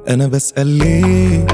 انا بسأل ليه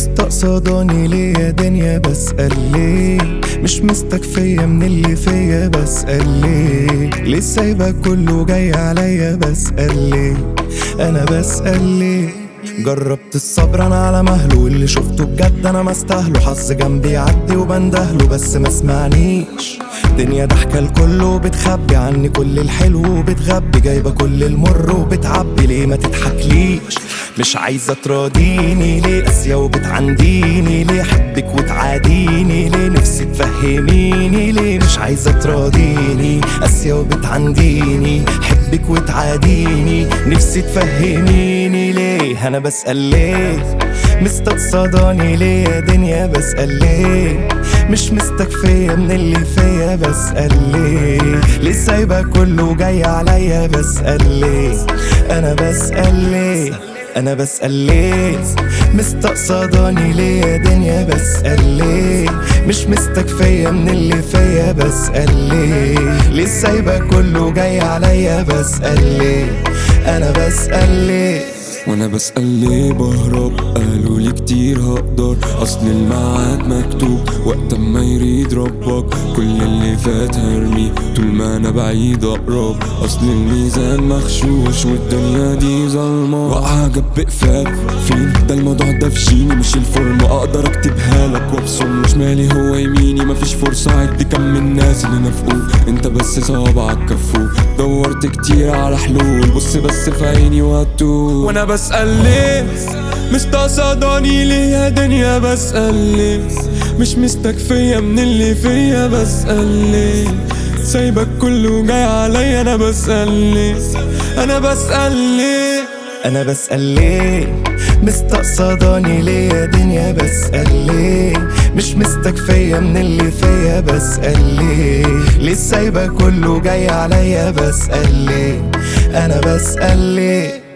مستقصداني ليه يا دنيا بسأل ليه مش مستكفية من اللي فيا بسأل ليه ليه سايبة كله جاي عليا بسأل ليه انا بسأل ليه جربت الصبر انا على مهله واللي شفته بجد انا ما استاهله حظ جنبي يعدي وبندهله بس ما سمعنيش دنيا ضحكة الكل وبتخبي عني كل الحلو وبتغبي جايبة كل المر وبتعبي ليه ما تضحكليش مش عايزة تراضيني ليه قاسية وبتعنديني ليه احبك وتعاديني ليه نفسي تفهميني ليه مش عايزة تراضيني قاسية وبتعنديني حبك وتعاديني نفسي تفهميني ليه انا بسأل ليه مستقصداني ليه يا دنيا بسأل ليه مش مستكفية من اللي فيا بسأل ليه ليه سايبة كله جاي عليا بسأل ليه أنا بسأل ليه أنا بسأل ليه مستقصداني ليه يا دنيا بسأل ليه مش مستكفية من اللي فيا بسأل ليه ليه سايبة كله جاي عليا بسأل ليه أنا بسأل ليه وانا بسأل ليه بهرب قالوا لي كتير هقدر اصل الميعاد مكتوب وقت ما يريد ربك كل اللي فات هرمي طول ما انا بعيد اقرب اصل الميزان مخشوش والدنيا دي ظلمة وقع جنب فات فين ده الموضوع ده في جيني مش الفورم اقدر اكتبها لك وابصم شمالي هو يميني مفيش فرصة اعد كم من الناس اللي نافقوك انت بس صوابعك كفوك دورت كتير على حلول بص بس في عيني وهتوه وانا بسأل ليه مستقصداني ليه يا دنيا بسأل ليه مش مستكفية من اللي فيا بسأل ليه سايبك كله جاي عليا انا بسأل ليه انا بسأل ليه انا بسأل ليه مستقصداني ليه يا دنيا بسأل ليه مش مستكفية من اللي فيا بسأل ليه ليه سايبة كله جاي عليا بسأل ليه انا بسأل ليه